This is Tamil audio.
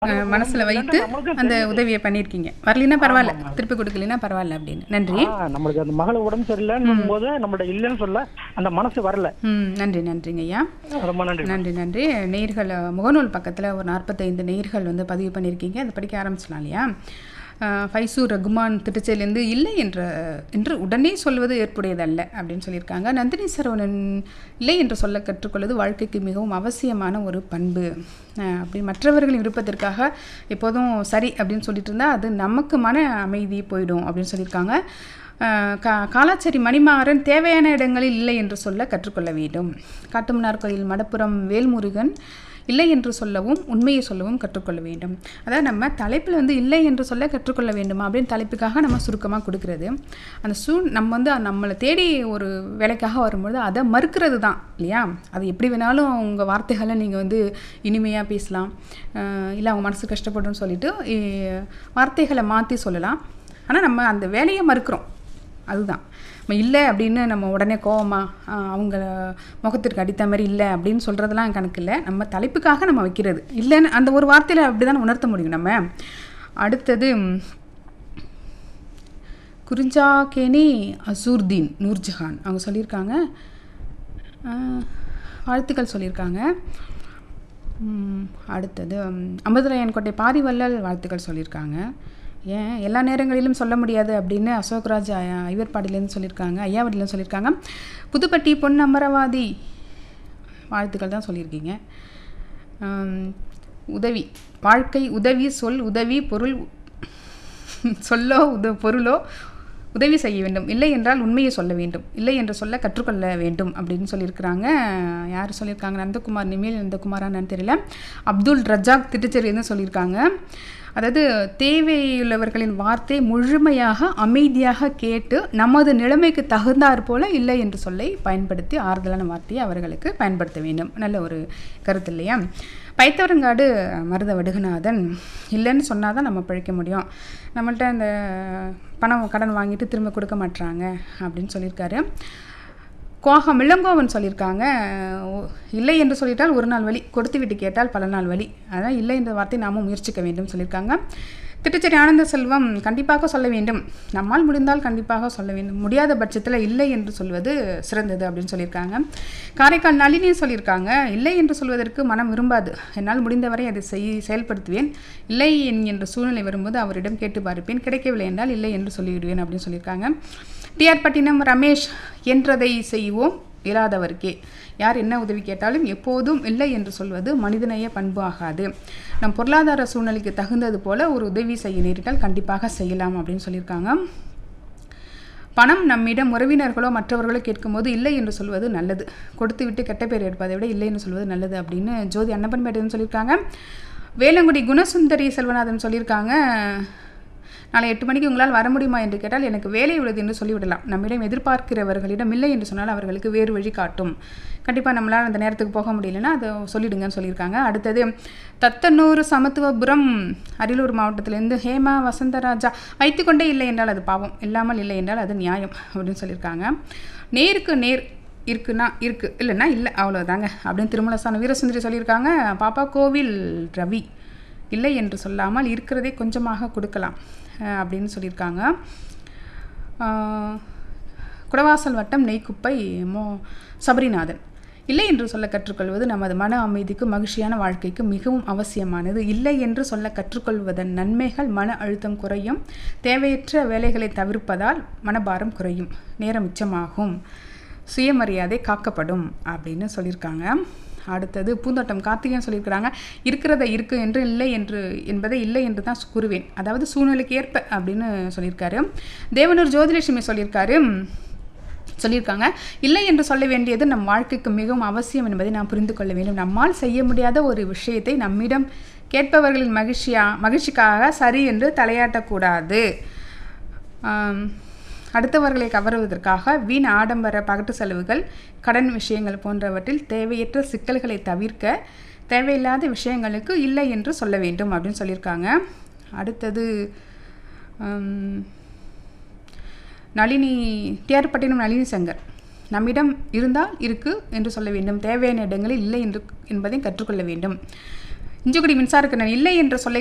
அஹ், மனசுல வைத்து அந்த உதவியை பண்ணியிருக்கீங்க வரலைன்னா பரவாயில்ல திருப்பி கொடுக்கலைன்னா பரவாயில்ல அப்படின்னு நன்றி ஆ, நம்மளுக்கு அந்த மகளை உடம்பு சரியில்லைன்னு போது நம்மள்ட்ட இல்லைன்னு சொல்ல அந்த மனசு வரல ம் நன்றி நன்றிங்க ஐயா ரொம்ப நன்றி நன்றி நன்றி நேர்கள் முகநூல் பக்கத்தில் ஒரு நாற்பத்தைந்து நேர்கள் வந்து பதிவு பண்ணியிருக்கீங்க அதை படிக்க ஆரம்பிச்சலாம் இல்லையா அஹ், ஃபைசு ரகுமான் திருச்சியிலேருந்து இல்லை என்ற என்று உடனே சொல்வது ஏற்புடையதல்ல அப்படின்னு சொல்லியிருக்காங்க நந்தினி சரவணன் இல்லை என்று சொல்ல கற்றுக்கொள்வது வாழ்க்கைக்கு மிகவும் அவசியமான ஒரு பண்பு அஹ், அப்படி மற்றவர்களின் விருப்பத்திற்காக எப்போதும் சரி அப்படின்னு சொல்லிட்டு இருந்தால் அது நமக்கு மன அமைதி போயிடும் அப்படின்னு சொல்லியிருக்காங்க அஹ் கா காலாச்சேரி மணிமாறன் தேவையான இடங்களில் இல்லை என்று சொல்ல கற்றுக்கொள்ள வேண்டும் காட்டுமன்னார் கோயில் மடப்புறம் வேல்முருகன் இல்லை என்று சொல்லவும் உண்மையை சொல்லவும் கற்றுக்கொள்ள வேண்டும் அதாவது நம்ம தலைப்பில் வந்து இல்லை என்று சொல்ல கற்றுக்கொள்ள வேண்டுமா அப்படின்னு தலைப்புக்காக நம்ம சுருக்கமாக கொடுக்கறது அந்த சூ நம்ம வந்து நம்மளை தேடி ஒரு வேலைக்காக வரும்பொழுது அதை மறுக்கிறது தான் இல்லையா அது எப்படி வேணாலும் உங்கள் வார்த்தைகளை நீங்கள் வந்து இனிமையாக பேசலாம் அஹ் இல்லை அவங்க மனசு கஷ்டப்படும்னு சொல்லிட்டு இ- வார்த்தைகளை மாற்றி சொல்லலாம் ஆனால் நம்ம அந்த வேலையை மறுக்கிறோம் அதுதான் நம்ம இல்லை அப்படின்னு நம்ம உடனே கோவமா ஆஹ், அவங்க முகத்திற்கு அடித்த மாதிரி இல்லை அப்படின்னு சொல்கிறதெல்லாம் கணக்கு இல்லை நம்ம தலைப்புக்காக நம்ம வைக்கிறது இல்லைன்னு அந்த ஒரு வார்த்தையில் அப்படி தான் உணர்த்த முடியும் நம்ம அடுத்தது ம், குறிஞ்சாக்கேணி அசூர்தீன் நூர்ஜஹான் அவங்க சொல்லியிருக்காங்க ஆஹ், வாழ்த்துக்கள் சொல்லியிருக்காங்க ம், அடுத்தது ம், அம்பதுரையன் கோட்டை பாரிவள்ளல் வாழ்த்துக்கள் சொல்லியிருக்காங்க ஏன் எல்லா நேரங்களிலும் சொல்ல முடியாது அப்படின்னு அசோக்ராஜ் ஐ- ஐவர்பாடியிலேருந்து சொல்லியிருக்காங்க ஐயாவடியிலேருந்து சொல்லியிருக்காங்க புதுப்பட்டி பொன் அமரவாதி வாழ்த்துக்கள் தான் சொல்லியிருக்கீங்க ஆம், உதவி வாழ்க்கை உதவி சொல் உதவி பொருள் சொல்லோ உத பொருளோ உதவி செய்ய வேண்டும் இல்லை என்றால் உண்மையை சொல்ல வேண்டும் இல்லை என்று சொல்ல கற்றுக்கொள்ள வேண்டும் அப்படின்னு சொல்லியிருக்கிறாங்க யார் சொல்லியிருக்காங்க நந்தகுமார் நிமேல் நந்தகுமாரான்னு தெரியல அப்துல் ரஜாக் திட்டுச்சேரின்னு சொல்லியிருக்காங்க அதாவது தேவையுள்ளவர்களின் வார்த்தை முழுமையாக அமைதியாக கேட்டு நமது நிலைமைக்கு தகுந்தாற் போல இல்லை என்று சொல்லை பயன்படுத்தி ஆறுதலான வார்த்தையை அவர்களுக்கு பயன்படுத்த வேண்டும் நல்ல ஒரு கருத்து இல்லையா பைத்தவரங்காடு மருத வடுகநாதன் இல்லைன்னு சொன்னால் தான் நம்ம பிழைக்க முடியும் நம்மள்ட்ட இந்த பணம் கடன் வாங்கிட்டு திரும்ப கொடுக்க மாட்றாங்க அப்படின்னு சொல்லியிருக்காரு கோகம் இளங்கோவன் சொல்லியிருக்காங்க ஓ- இல்லை என்று சொல்லிட்டால் ஒரு நாள் வழி கொடுத்து விட்டு கேட்டால் பல நாள் வழி அதான் இல்லை என்ற வார்த்தை நாமும் முயற்சிக்க வேண்டும் சொல்லியிருக்காங்க திட்டுச்சேரி ஆனந்த செல்வம் கண்டிப்பாக சொல்ல வேண்டும் நம்மால் முடிந்தால் கண்டிப்பாக சொல்ல வேண்டும் முடியாத பட்சத்தில் இல்லை என்று சொல்வது சிறந்தது அப்படின்னு சொல்லியிருக்காங்க காரைக்கால் நளினி சொல்லியிருக்காங்க இல்லை என்று சொல்வதற்கு மனம் விரும்பாது என்னால் முடிந்தவரை அதை செய் செயல்படுத்துவேன் இல்லை என்கின்ற சூழ்நிலை வரும்போது அவரிடம் கேட்டு பார்ப்பேன் கிடைக்கவில்லை என்றால் இல்லை என்று சொல்லிவிடுவேன் அப்படின்னு சொல்லியிருக்காங்க டிஆர் பட்டினம் ரமேஷ் என்றதை செய்வோம் இயலாதவர்க்கே யார் என்ன உதவி கேட்டாலும் எப்போதும் இல்லை என்று சொல்வது மனிதநேய பண்பு ஆகாது நம் பொருளாதார சூழ்நிலைக்கு தகுந்தது போல ஒரு உதவி செய்ய நேரிட்டால் கண்டிப்பாக செய்யலாம் அப்படின்னு சொல்லியிருக்காங்க பணம் நம்மிடம் உறவினர்களோ மற்றவர்களோ கேட்கும்போது இல்லை என்று சொல்வது நல்லது கொடுத்து விட்டு கெட்ட பேர் எடுப்பதை விட இல்லை என்று சொல்வது நல்லது அப்படின்னு ஜோதி அன்னப்பன்பேட்டைன்னு சொல்லியிருக்காங்க வேலங்குடி குணசுந்தரி செல்வநாதன் சொல்லியிருக்காங்க நாளை எட்டு மணிக்கு உங்களால் வர முடியுமா என்று கேட்டால் எனக்கு வேலை உள்ளது என்று சொல்லிவிடலாம் நம்மிடம் எதிர்பார்க்கிறவர்களிடம் இல்லை என்று சொன்னால் அவர்களுக்கு வேறு வழி காட்டும் கண்டிப்பாக நம்மளால் அந்த நேரத்துக்கு போக முடியலன்னா அதை சொல்லிடுங்கன்னு சொல்லியிருக்காங்க அடுத்தது தத்தனூர் சமத்துவபுரம் அரியலூர் மாவட்டத்திலேருந்து ஹேமா வசந்தராஜா வைத்துக்கொண்டே இல்லை என்றால் அது பாவம் இல்லாமல் இல்லை என்றால் அது நியாயம் அப்படின்னு சொல்லியிருக்காங்க நேருக்கு நேர் இருக்குன்னா இருக்கு இல்லைன்னா இல்லை அவ்வளோதாங்க அப்படின்னு திருமலசான வீரசுந்தரி சொல்லியிருக்காங்க பாப்பா கோவில் ரவி இல்லை என்று சொல்லாமல் இருக்கிறதே கொஞ்சமாக கொடுக்கலாம் அஹ் அப்படின்னு சொல்லியிருக்காங்க ஆஹ் குடவாசல் வட்டம் நெய்க்குப்பை மோ சபரிநாதன் இல்லை என்று சொல்ல கற்றுக்கொள்வது நமது மன அமைதிக்கு மகிழ்ச்சியான வாழ்க்கைக்கு மிகவும் அவசியமானது இல்லை என்று சொல்ல கற்றுக்கொள்வதன் நன்மைகள் மன அழுத்தம் குறையும் தேவையற்ற வேலைகளை தவிர்ப்பதால் மனபாரம் குறையும் நேரம் மிச்சமாகும் சுயமரியாதை காக்கப்படும் அப்படின்னு சொல்லியிருக்காங்க அடுத்தது பூந்தோட்டம் கார்த்திகேயன் சொல்லியிருக்கிறாங்க இருக்கிறத இருக்கு என்று இல்லை என்று என்பதை இல்லை என்று தான் கூறுவேன் அதாவது சூழ்நிலைக்கு ஏற்ப அப்படின்னு சொல்லியிருக்காரு தேவனூர் ஜோதிலட்சுமி சொல்லியிருக்காரு சொல்லியிருக்காங்க இல்லை என்று சொல்ல வேண்டியது நம் வாழ்க்கைக்கு மிகவும் அவசியம் என்பதை நாம் புரிந்து கொள்ள வேண்டும் நம்மால் செய்ய முடியாத ஒரு விஷயத்தை நம்மிடம் கேட்பவர்களின் மகிழ்ச்சியா மகிழ்ச்சிக்காக சரி என்று தலையாட்டக்கூடாது ஆம், அடுத்தவர்களை கவருவதற்காக வீண் ஆடம்பர பகட்டு செலவுகள் கடன் விஷயங்கள் போன்றவற்றில் தேவையற்ற சிக்கல்களை தவிர்க்க தேவையில்லாத விஷயங்களுக்கு இல்லை என்று சொல்ல வேண்டும் அப்படின்னு சொல்லியிருக்காங்க அடுத்தது ஆம், நளினி டிஆர் பட்டினம் நளினி சங்கர் நம்மிடம் இருந்தால் இருக்கு என்று சொல்ல வேண்டும் தேவையான இடங்களில் இல்லை என்று என்பதை கற்றுக்கொள்ள வேண்டும் இஞ்சிக்குடி மின்சார கிணறு இல்லை என்ற சொல்லை